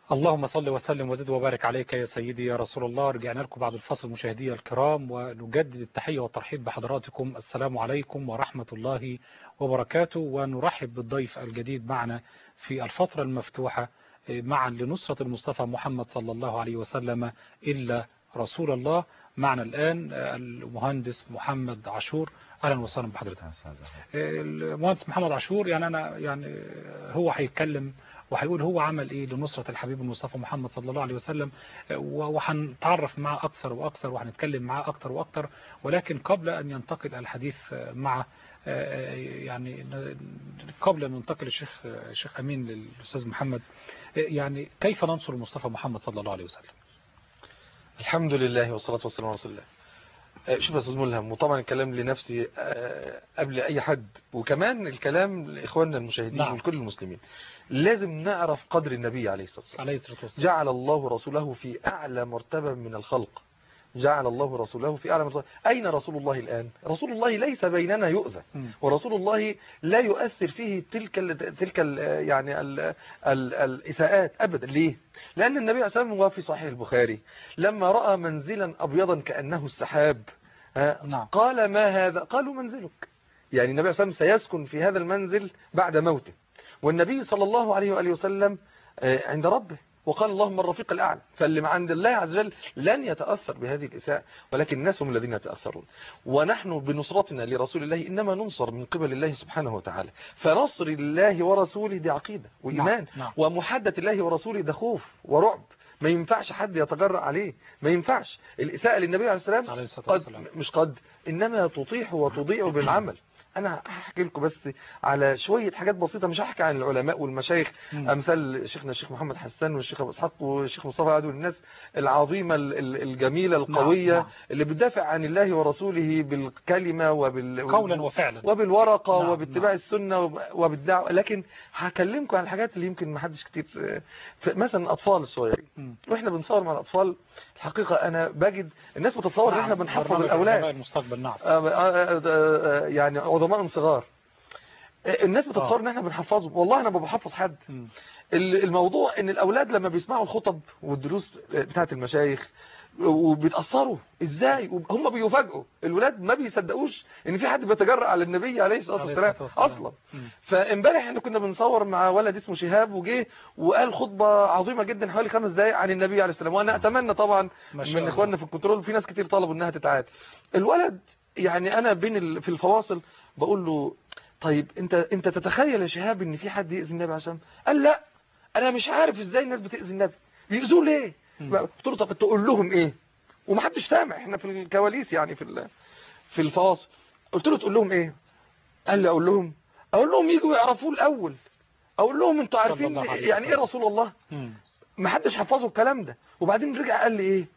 اللهم صل وسلم وزد وبارك عليك يا سيدي يا رسول الله رجعنا لكم بعد الفصل مشاهدي الكرام ونجدد التحية والترحيب بحضراتكم السلام عليكم ورحمة الله وبركاته ونرحب بالضيف الجديد معنا في الفترة المفتوحة معا لنصرة المصطفى محمد صلى الله عليه وسلم إلا رسول الله معنا الآن المهندس محمد عاشور اهلا وسهلا بحضرتك المهندس محمد عاشور يعني انا يعني هو هيتكلم وهيقول هو عمل ايه لنصرة الحبيب المصطفى محمد صلى الله عليه وسلم وهنتعرف معه اكثر واكثر وهنتكلم معه اكثر واكثر ولكن قبل ان ينتقل الحديث معه يعني قبل ان ننتقل الشيخ الشيخ امين للاستاذ محمد يعني كيف ننصر المصطفى محمد صلى الله عليه وسلم الحمد لله والصلاة والسلام على رسول الله شوف يا استاذ ملهم وطبعا الكلام لنفسي قبل اي حد وكمان الكلام لاخواننا المشاهدين نعم. ولكل المسلمين لازم نعرف قدر النبي عليه الصلاه والسلام عليه الصلاه والسلام جعل الله رسوله في اعلى مرتبه من الخلق جعل الله رسوله في أعلى مرتبة أين رسول الله الآن رسول الله ليس بيننا يؤذى ورسول الله لا يؤثر فيه تلك ال تلك ال يعني ال ال الإساءات أبدا ليه لأن النبي عليه الصلاة والسلام في صحيح البخاري لما رأى منزلا أبيضا كأنه السحاب نعم. قال ما هذا قالوا منزلك يعني النبي عليه الصلاة والسلام سيسكن في هذا المنزل بعد موته والنبي صلى الله عليه وآله وسلم عند ربه وقال اللهم الرفيق الأعلى فاللي عند الله عز وجل لن يتأثر بهذه الإساءة ولكن الناس هم الذين يتأثرون ونحن بنصرتنا لرسول الله إنما ننصر من قبل الله سبحانه وتعالى فنصر الله ورسوله دي عقيدة وإيمان نعم. نعم. ومحدة الله ورسوله ده خوف ورعب ما ينفعش حد يتجرأ عليه ما ينفعش الإساءة للنبي عليه السلام عليه الصلاة قد والسلام مش قد إنما تطيح وتضيع بالعمل انا هحكي لكم بس على شوية حاجات بسيطة مش هحكي عن العلماء والمشايخ مم. امثال شيخنا الشيخ محمد حسان والشيخ ابو اسحاق والشيخ مصطفى عدو الناس العظيمة ال- ال- الجميلة القوية نعم. اللي بتدافع عن الله ورسوله بالكلمة وبال قولا وفعلا وبالورقة نعم، وباتباع نعم. السنة وب- وبالدعوة لكن هكلمكم عن الحاجات اللي يمكن ما حدش كتير ف- مثلا الاطفال الصغيرين مم. واحنا بنصور مع الاطفال الحقيقة انا بجد الناس بتصور ان نعم. احنا بنحفظ برنامج الاولاد علماء المستقبل نعم آه، آه، آه، يعني عظماء صغار آه، الناس بتتصور آه. ان احنا بنحفظهم والله انا ما بحفظ حد مم. ال- الموضوع ان الاولاد لما بيسمعوا الخطب والدروس بتاعه المشايخ وبيتاثروا ازاي هم بيفاجئوا الولاد ما بيصدقوش ان في حد بيتجرأ على النبي عليه الصلاه عليه والسلام الصلاة والسلام. اصلا مم. فامبارح احنا كنا بنصور مع ولد اسمه شهاب وجه وقال خطبه عظيمه جدا حوالي خمس دقائق عن النبي عليه السلام وانا اتمنى طبعا ما شاء من الله. اخواننا في الكنترول في ناس كتير طلبوا انها تتعاد الولد يعني انا بين ال... في الفواصل بقول له طيب انت انت تتخيل يا شهاب ان في حد يأذي النبي عليه الصلاه والسلام قال لا انا مش عارف ازاي الناس بتأذي النبي بيأذوه ليه مم. قلت له طب تقول لهم ايه ومحدش سامع احنا في الكواليس يعني في ال... في الفواصل قلت له تقول لهم ايه قال لي اقول لهم اقول لهم يجوا يعرفوه الاول اقول لهم انتوا صلى عارفين الله عليه يعني ايه وسلم. رسول الله مم. ما حدش حفظه الكلام ده وبعدين رجع قال لي ايه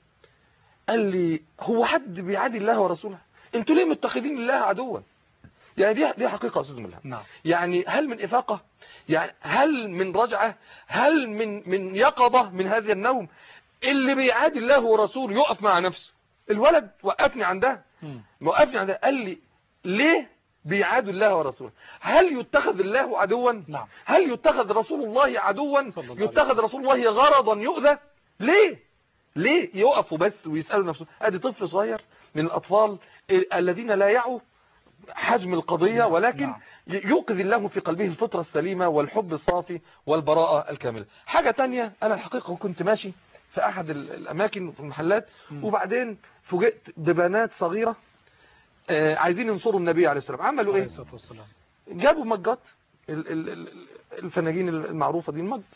قال لي هو حد بيعادي الله ورسوله انتوا ليه متخذين الله عدوا يعني دي دي حقيقه يا استاذ ملهم نعم يعني هل من افاقه يعني هل من رجعه هل من من يقظه من هذا النوم اللي بيعادي الله ورسوله يقف مع نفسه الولد وقفني عندها مم. وقفني عندها قال لي ليه بيعادوا الله ورسوله هل يتخذ الله عدوا نعم هل يتخذ رسول الله عدوا صلى الله عليه يتخذ رسول الله غرضا يؤذى ليه ليه يقفوا بس ويسألوا نفسه ادي طفل صغير من الاطفال ال- الذين لا يعوا حجم القضية نعم، ولكن نعم. ي- يوقظ الله في قلبه الفطرة السليمة والحب الصافي والبراءة الكاملة حاجة تانية انا الحقيقة كنت ماشي في احد ال- الاماكن في المحلات مم. وبعدين فوجئت ببنات صغيرة آه، عايزين ينصروا النبي عليه السلام عملوا عليه ايه الصلاة والسلام جابوا مجات ال- ال- ال- الفناجين المعروفة دي المج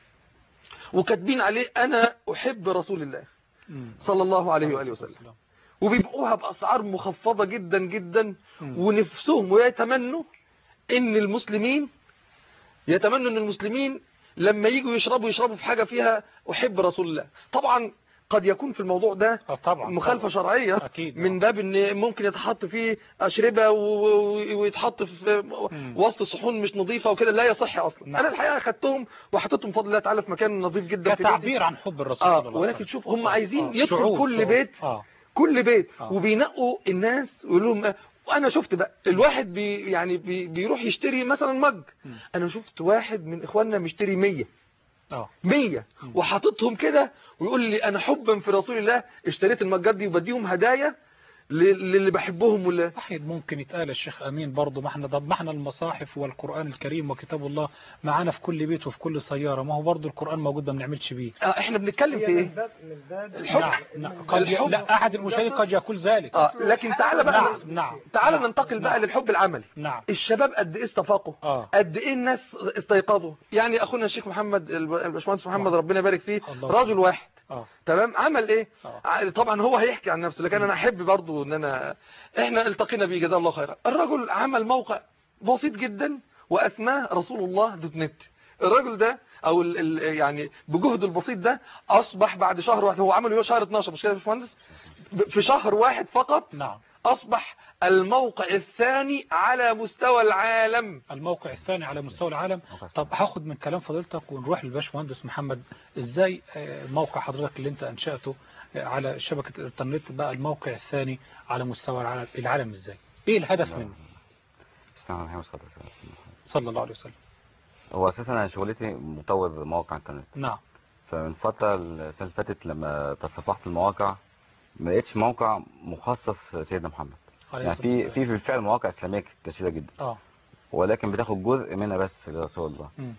وكاتبين عليه أنا أحب رسول الله مم. صلى الله عليه عليه وآله الصلاة وسلم والسلام. وبيبيعوها بأسعار مخفضة جدا جدا مم. ونفسهم ويتمنوا إن المسلمين يتمنوا إن المسلمين لما يجوا يشربوا يشربوا في حاجة فيها أحب رسول الله طبعا قد يكون في الموضوع ده آه، طبعا مخالفة طبعاً. شرعية أكيد من باب ان ممكن يتحط فيه اشربه و- و- ويتحط في مم. وسط صحون مش نظيفه وكده لا يصح اصلا نعم. انا الحقيقه اخدتهم وحطيتهم بفضل الله تعالى في مكان نظيف جدا في بيتي. كتعبير عن حب الرسول صلى اه الله عليه ولكن وسلم. شوف هم آه، عايزين آه، يدخل شعور- كل شعور. بيت اه كل بيت آه. وبينقوا الناس ويقولوا لهم آه، وانا شفت بقى الواحد بي يعني بي بيروح يشتري مثلا مج مم. انا شفت واحد من اخواننا مشتري 100 اه مية وحاططهم كده ويقول لي انا حبا في رسول الله اشتريت المجات دي وبديهم هدايا لل- للي بحبهم واللي واحد ممكن يتقال الشيخ امين برضه ما احنا طب ما احنا المصاحف والقران الكريم وكتاب الله معانا في كل بيت وفي كل سياره ما هو برضه القران موجود ما بنعملش بيه آه احنا بنتكلم في هي من ايه باب من باب الحب. نعم نعم قد ي... الحب. لا احد المشاهدين قد يقول ذلك اه لكن تعالى بقى نعم نعم تعالى نعم. ننتقل بقى نعم. للحب العملي نعم الشباب قد ايه استفاقوا اه قد ايه الناس استيقظوا يعني اخونا الشيخ محمد الب- الباشمهندس محمد نعم. ربنا يبارك فيه الله رجل يسلمك. واحد اه تمام عمل ايه اه ع- طبعا هو هيحكي عن نفسه لكن انا احب برضو ان انا احنا التقينا بيه جزاه الله خيرا الرجل عمل موقع بسيط جدا واسماه رسول الله دوت نت الراجل ده او ال ال يعني بجهده البسيط ده اصبح بعد شهر واحد هو عمله يوم شهر 12 مش كده يا باشمهندس ب- في شهر واحد فقط نعم اصبح الموقع الثاني على مستوى العالم الموقع الثاني على مستوى العالم طب هاخد من كلام فضيلتك ونروح للباشمهندس محمد ازاي آه، موقع حضرتك اللي انت انشأته آه، على شبكة الانترنت بقى الموقع الثاني على مستوى العالم, العالم ازاي ايه الهدف منه بسم الله الرحمن الرحيم صلى الله عليه وسلم هو اساسا انا شغلتي مطور مواقع انترنت نعم فمن فتره السنه اللي فاتت لما تصفحت المواقع ما لقيتش موقع مخصص سيدنا محمد عليه يعني الصلاة في والسلام. في بالفعل مواقع اسلاميه كثيره جدا اه ولكن بتاخد جزء منها بس لرسول الله مم.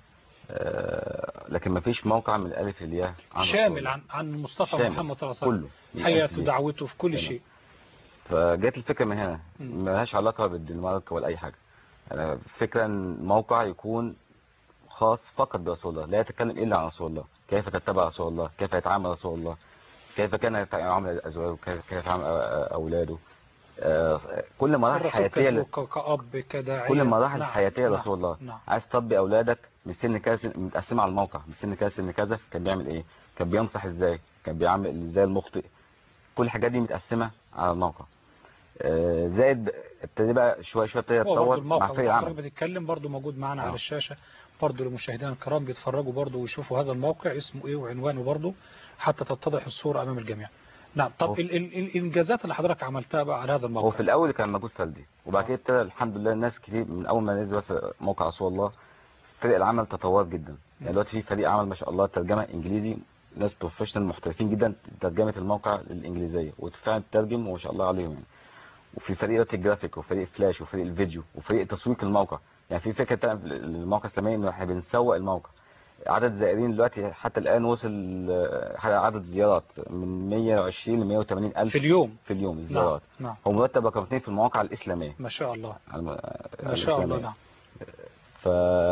آه لكن ما فيش موقع من الالف للياء عن رسول شامل الله. عن عن المصطفى شامل. محمد صلى الله عليه وسلم كله من حياته الألف للياء. دعوته في كل تمام. شيء فجت الفكره من هنا مم. ما لهاش علاقه بالدنمارك ولا اي حاجه انا فكره ان موقع يكون خاص فقط برسول الله لا يتكلم الا عن رسول الله كيف تتبع رسول الله كيف يتعامل رسول الله كيف كان يتعامل ازواجه كيف كيف يتعامل اولاده آه، كل مراحل الرسول حياتيه ل- كزوج كأب كداعية كل المراحل نعم. الحياتيه نعم. لرسول الله نعم عايز تربي اولادك من سن كذا سن- متقسمه على الموقع من سن كذا سن كذا كان بيعمل ايه كان بينصح ازاي كان بيعمل ازاي المخطئ كل الحاجات دي متقسمه على الموقع آه، زائد ابتدي بقى شويه شويه ابتدي هو برضه اتطور الموقع مع فريق اللي حضرتك العمل بتتكلم برضه موجود معانا آه. على الشاشة برضه للمشاهدين الكرام بيتفرجوا برضه ويشوفوا هذا الموقع اسمه ايه وعنوانه برضه حتى تتضح الصورة امام الجميع نعم طب هو- ال ال ال الانجازات اللي حضرتك عملتها بقى على هذا هو الموقع في الاول كان مجهود فردي وبعد آه. كده ابتدى الحمد لله الناس كتير من اول ما نزل بس موقع رسول الله فريق العمل تطور جدا مم. يعني دلوقتي في فريق عمل ما شاء الله ترجمه انجليزي ناس بروفيشنال محترفين جدا ترجمه الموقع للانجليزيه وفعلا ترجم وما شاء الله عليهم يعني وفي فريق دلوقتي الجرافيك وفريق فلاش وفريق الفيديو وفريق تسويق الموقع يعني في فكره بتاع الموقع الاسلامي انه احنا بنسوق الموقع عدد زائرين دلوقتي حتى الان وصل آه، عدد زيارات من 120 ل 180 الف في اليوم في اليوم نعم الزيارات نعم هو مرتب رقم اثنين في المواقع الاسلاميه ما شاء الله على الم- ما شاء الله الإسلامية. نعم ف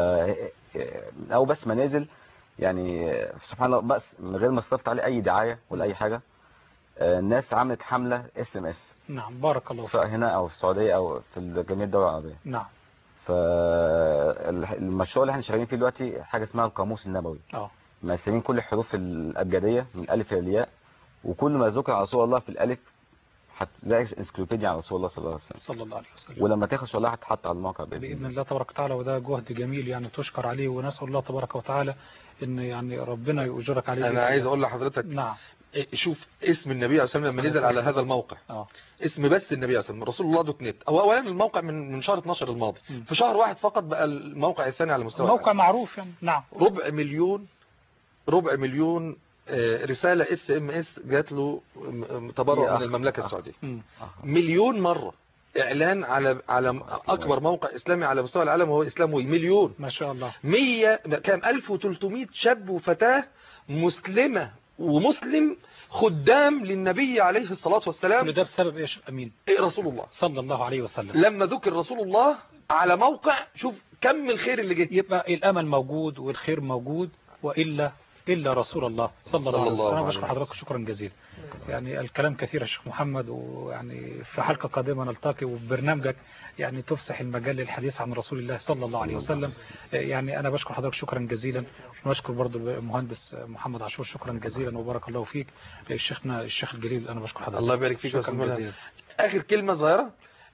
من اول بس ما نزل يعني سبحان الله بس من غير ما صرفت عليه اي دعايه ولا اي حاجه آه، الناس عملت حمله اس ام اس نعم بارك الله فيك سواء هنا او في السعوديه او في جميع الدول العربيه نعم فالمشروع اللي احنا شغالين فيه دلوقتي حاجه اسمها القاموس النبوي اه مقسمين كل الحروف الابجديه من الالف الى الياء وكل ما ذكر عن رسول الله في الالف هت زي انسكلوبيديا عن رسول الله صلى الله عليه وسلم صلى الله عليه وسلم ولما تخلص والله هتحط على الموقع باذن بإذن الله الله تبارك وتعالى وده جهد جميل يعني تشكر عليه ونسأل الله تبارك وتعالى ان يعني ربنا يؤجرك عليه انا عايز اقول لحضرتك نعم إيه، شوف اسم النبي عليه الصلاه والسلام لما عليه نزل الصلاة على هذا والسلام. الموقع اه اسم بس النبي عليه الصلاه والسلام رسول الله دوت نت هو اولا الموقع من من شهر 12 الماضي مم. في شهر واحد فقط بقى الموقع الثاني على مستوى موقع معروف يعني نعم العالم. ربع مليون ربع مليون آه، رساله اس ام اس جات له م- م- تبرع يا من المملكه أخ. السعوديه مم. مليون مره اعلان على على اكبر موقع اسلامي على مستوى العالم وهو اسلاموي مليون ما شاء الله 100 كام 1300 شاب وفتاة مسلمة ومسلم خدام للنبي عليه الصلاة كل والسلام ده بسبب ايش امين إيه رسول الله صلى الله عليه وسلم لما ذكر رسول الله على موقع شوف كم الخير اللي جه يبقى الامل موجود والخير موجود والا الا رسول الله صلى الله عليه الله وسلم انا عليه بشكر وسلم. حضرتك شكرا جزيلا يعني الكلام كثير يا شيخ محمد ويعني في حلقه قادمه نلتقي وبرنامجك يعني تفسح المجال للحديث عن رسول الله صلى الله عليه وسلم يعني انا بشكر حضرتك شكرا جزيلا ونشكر برضو المهندس محمد عاشور شكرا جزيلا وبارك الله فيك شيخنا الشيخ الجليل انا بشكر حضرتك الله يبارك فيك يا شكرا أستاذ ملهم. جزيلا آخر كلمة صغيرة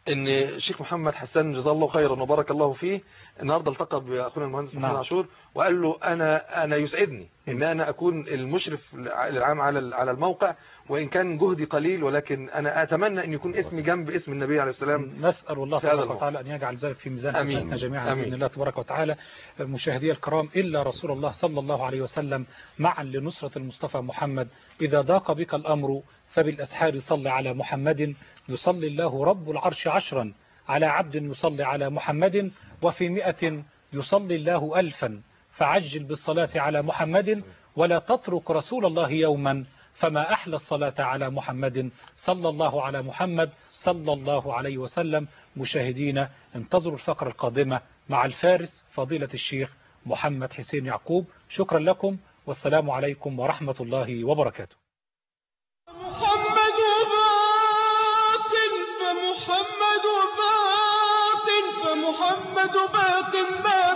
ان الشيخ محمد حسان جزاه الله خيرا وبارك الله فيه النهارده التقى باخونا المهندس محمد نعم. عاشور وقال له انا انا يسعدني ان انا اكون المشرف العام على على الموقع وان كان جهدي قليل ولكن انا اتمنى ان يكون اسمي جنب اسم النبي عليه السلام نسأل الله في هذا تبارك الموضوع. وتعالى أن يجعل ذلك في ميزان آمين. حسناتنا جميعا آمين. بإذن الله تبارك وتعالى مشاهدي الكرام إلا رسول الله صلى الله عليه وسلم معا لنصرة المصطفى محمد إذا ضاق بك الأمر فبالأسحار صل على محمد يصلي الله رب العرش عشرا على عبد يصلي على محمد وفي مئة يصلي الله ألفا فعجل بالصلاة على محمد ولا تترك رسول الله يوما فما أحلى الصلاة على محمد صلى الله على محمد صلى الله عليه وسلم مشاهدينا انتظروا الفقرة القادمة مع الفارس فضيلة الشيخ محمد حسين يعقوب شكرا لكم والسلام عليكم ورحمة الله وبركاته محمد باق فمحمد باق فمحمد باق ما